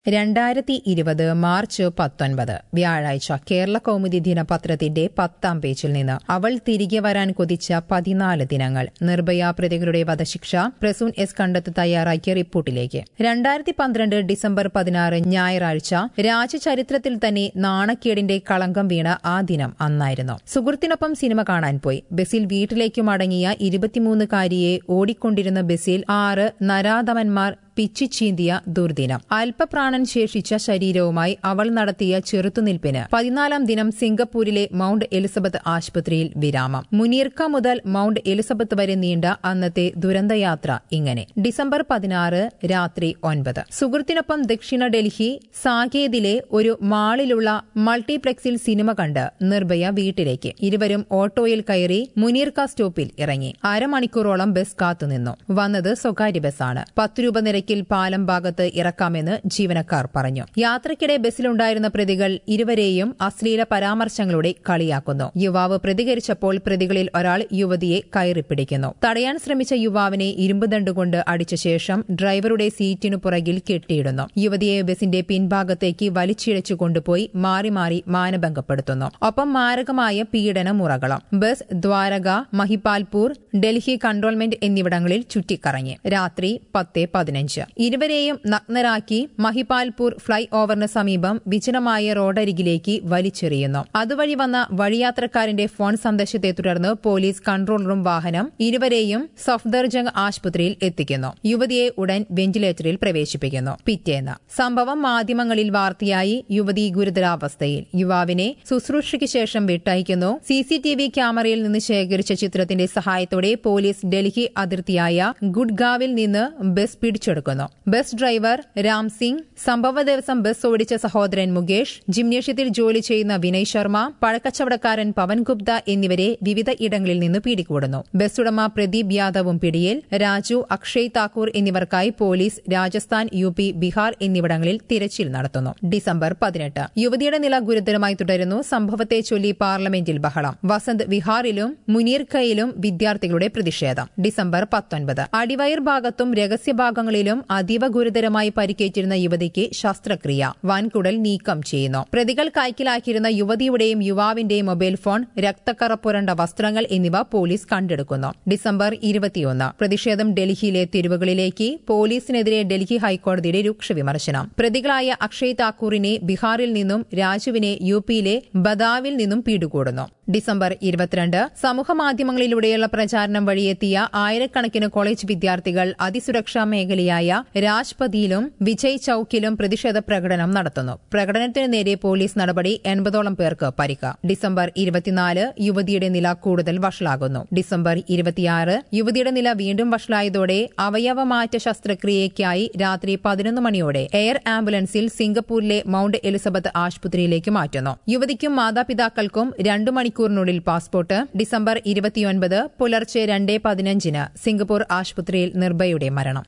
രണ്ടായിരത്തി ഇരുപത് മാർച്ച് പത്തൊൻപത് വ്യാഴാഴ്ച കേരള കൗമുദി ദിനപത്രത്തിന്റെ പത്താം പേജിൽ നിന്ന് അവൾ തിരികെ വരാൻ കൊതിച്ച പതിനാല് ദിനങ്ങൾ നിർഭയ പ്രതികളുടെ വധശിക്ഷ പ്രസൂൺ എസ് കണ്ടെത്ത് തയ്യാറാക്കിയ റിപ്പോർട്ടിലേക്ക് രണ്ടായിരത്തി പന്ത്രണ്ട് ഡിസംബർ പതിനാറ് ഞായറാഴ്ച രാജ്യചരിത്രത്തിൽ തന്നെ നാണക്കേടിന്റെ കളങ്കം വീണ ആ ദിനം അന്നായിരുന്നു സുഹൃത്തിനൊപ്പം സിനിമ കാണാൻ പോയി ബസിൽ വീട്ടിലേക്ക് മടങ്ങിയ ഇരുപത്തിമൂന്നുകാരിയെ ഓടിക്കൊണ്ടിരുന്ന ബസിൽ ആറ് നരാധമന്മാർ പിച്ചിച്ചീന്തിയ ദുർദിനം അല്പപ്രാണൻ ശേഷിച്ച ശരീരവുമായി അവൾ നടത്തിയ ചെറുത്തുനിൽപ്പിന് പതിനാലാം ദിനം സിംഗപ്പൂരിലെ മൌണ്ട് എലിസബത്ത് ആശുപത്രിയിൽ വിരാമം മുനീർക്ക മുതൽ മൌണ്ട് എലിസബത്ത് വരെ നീണ്ട അന്നത്തെ ദുരന്തയാത്ര ഇങ്ങനെ ഡിസംബർ പതിനാറ് രാത്രി ഒൻപത് സുഹൃത്തിനൊപ്പം ദക്ഷിണ ഡൽഹി സാകേതിലെ ഒരു മാളിലുള്ള മൾട്ടിപ്ലക്സിൽ സിനിമ കണ്ട് നിർഭയ വീട്ടിലേക്ക് ഇരുവരും ഓട്ടോയിൽ കയറി മുനീർക്ക സ്റ്റോപ്പിൽ ഇറങ്ങി അരമണിക്കൂറോളം ബസ് കാത്തുനിന്നു വന്നത് സ്വകാര്യ ബസ്സാണ് പത്ത് രൂപ നിരക്കിൽ പാലം ഭാഗത്ത് ഇറക്കാമെന്ന് ജീവനക്കാർ പറഞ്ഞു യാത്രയ്ക്കിടെ ബസ്സിലുണ്ടായിരുന്ന പ്രതികൾ ഇരുവരെയും അശ്ലീല പരാമർശങ്ങളോടെ കളിയാക്കുന്നു യുവാവ് പ്രതികരിച്ചപ്പോൾ പ്രതികളിൽ ഒരാൾ യുവതിയെ കയറിപ്പിടിക്കുന്നു തടയാൻ ശ്രമിച്ച യുവാവിനെ ഇരുമ്പുദണ്ടുകൊണ്ട് അടിച്ച ശേഷം ഡ്രൈവറുടെ സീറ്റിനു പുറകിൽ കെട്ടിയിടുന്നു യുവതിയെ ബസിന്റെ പിൻഭാഗത്തേക്ക് വലിച്ചിഴച്ചു കൊണ്ടുപോയി മാറി മാറി മാനഭംഗപ്പെടുത്തുന്നു ഒപ്പം മാരകമായ പീഡന മുറകളം ബസ് ദ്വാരക മഹിപാൽപൂർ ഡൽഹി കൺട്രോൾമെന്റ് എന്നിവിടങ്ങളിൽ ചുറ്റിക്കറങ്ങി രാത്രി പത്ത് പതിനഞ്ച് ഇരുവരെയും നഗ്നരാക്കി മഹിപാൽപൂർ ഫ്ളൈ ഓവറിന് സമീപം വിജനമായ റോഡരികിലേക്ക് വലിച്ചെറിയുന്നു അതുവഴി വന്ന വഴിയാത്രക്കാരന്റെ ഫോൺ സന്ദേശത്തെ തുടർന്ന് പോലീസ് കൺട്രോൾ റൂം വാഹനം ഇരുവരെയും സഫ്ദർജംഗ് ആശുപത്രിയിൽ എത്തിക്കുന്നു യുവതിയെ ഉടൻ വെന്റിലേറ്ററിൽ പ്രവേശിപ്പിക്കുന്നു പിറ്റേന്ന് സംഭവം മാധ്യമങ്ങളിൽ വാർത്തയായി യുവതി ഗുരുതരാവസ്ഥയിൽ യുവാവിനെ ശുശ്രൂഷയ്ക്ക് ശേഷം വിട്ടയക്കുന്നു സിസിടിവി ക്യാമറയിൽ നിന്ന് ശേഖരിച്ച ചിത്രത്തിന്റെ സഹായത്തോടെ പോലീസ് ഡൽഹി അതിർത്തിയായ ഗുഡ്ഗാവിൽ നിന്ന് ബസ് പിടിച്ചെടുക്കുന്നു ബസ് ഡ്രൈവർ രാം സിംഗ് സംഭവ ദിവസം ബസ് ഓടിച്ച സഹോദരൻ മുകേഷ് ജിംനേഷ്യത്തിൽ ജോലി ചെയ്യുന്ന വിനയ് ശർമ്മ പഴക്കച്ചവടക്കാരൻ പവൻ ഗുപ്ത എന്നിവരെ വിവിധ ഇടങ്ങളിൽ നിന്ന് പിടികൂടുന്നു ബസ് ഉടമ പ്രദീപ് യാദവും പിടിയിൽ രാജു അക്ഷയ് താക്കൂർ എന്നിവർക്കായി police Rajasthan U P Bihar എന്നിവിടങ്ങളിൽ തിരച്ചിൽ നടത്തുന്നു ഡിസംബർ പതിനെട്ട് യുവതിയുടെ നില ഗുരുതരമായി തുടരുന്നു സംഭവത്തെ ചൊല്ലി പാർലമെന്റിൽ ബഹളം വസന്ത് വിഹാറിലും മുനീർക്കയിലും വിദ്യാർത്ഥികളുടെ പ്രതിഷേധം ഡിസംബർ പത്തൊൻപത് അടിവയർ ഭാഗത്തും രഹസ്യഭാഗങ്ങളിലും അതീവ ഗുരുതരമായി പരിക്കേറ്റിരുന്ന യുവതിക്ക് ശസ്ത്രക്രിയ വൻകുടൽ നീക്കം ചെയ്യുന്നു പ്രതികൾ കൈക്കലാക്കിയിരുന്ന യുവതിയുടെയും യുവാവിന്റെയും മൊബൈൽ ഫോൺ രക്തക്കറ പുരണ്ട വസ്ത്രങ്ങൾ എന്നിവ പോലീസ് കണ്ടെടുക്കുന്നു ഡിസംബർ ഇരുപത്തിയൊന്ന് പ്രതിഷേധം ഡൽഹിയിലെ തെരുവുകളിലേക്ക് പോലീസിനെതിരെ ഡൽഹി ഹൈക്കോടതിയുടെ രൂക്ഷ വിമർശനം പ്രതികളായ അക്ഷയ് താക്കൂറിനെ ബീഹാറിൽ നിന്നും രാജുവിനെ യു പിയിലെ ബദാവിൽ നിന്നും പിടികൂടുന്നു ഡിസംബർ ഇരുപത്തിരണ്ട് സമൂഹമാധ്യമങ്ങളിലൂടെയുള്ള പ്രചാരണം വഴിയെത്തിയ ആയിരക്കണക്കിന് കോളേജ് വിദ്യാർത്ഥികൾ അതിസുരക്ഷാ മേഖലയായ രാജ്പതിയിലും വിജയ് ചൌക്കിലും പ്രതിഷേധ പ്രകടനം നടത്തുന്നു പ്രകടനത്തിന് നേരെ പോലീസ് നടപടി എൺപതോളം പേർക്ക് പരിക്ക് ഡിസംബർ ഇരുപത്തിനാല് യുവതിയുടെ നില കൂടുതൽ വഷളാകുന്നു ഡിസംബർ ഇരുപത്തിയാറ് യുവതിയുടെ നില വീണ്ടും വഷളായതോടെ അവയവമാറ്റ ശസ്ത്രക്രിയയ്ക്കായി രാത്രി പതിനൊന്ന് മണിയോടെ എയർ ആംബുലൻസിൽ സിംഗപ്പൂരിലെ മൌണ്ട് എലിസബത്ത് ആശുപത്രിയിലേക്ക് മാറ്റുന്നു യുവതിക്കും മാതാപിതാക്കൾക്കും രണ്ടു മണിക്കൂറിനുള്ളിൽ പാസ്പോർട്ട് ഡിസംബർ ഇരുപത്തിയൊൻപത് പുലർച്ചെ രണ്ട് പതിനഞ്ചിന് സിംഗപ്പൂർ ആശുപത്രിയിൽ നിർഭയുടെ മരണം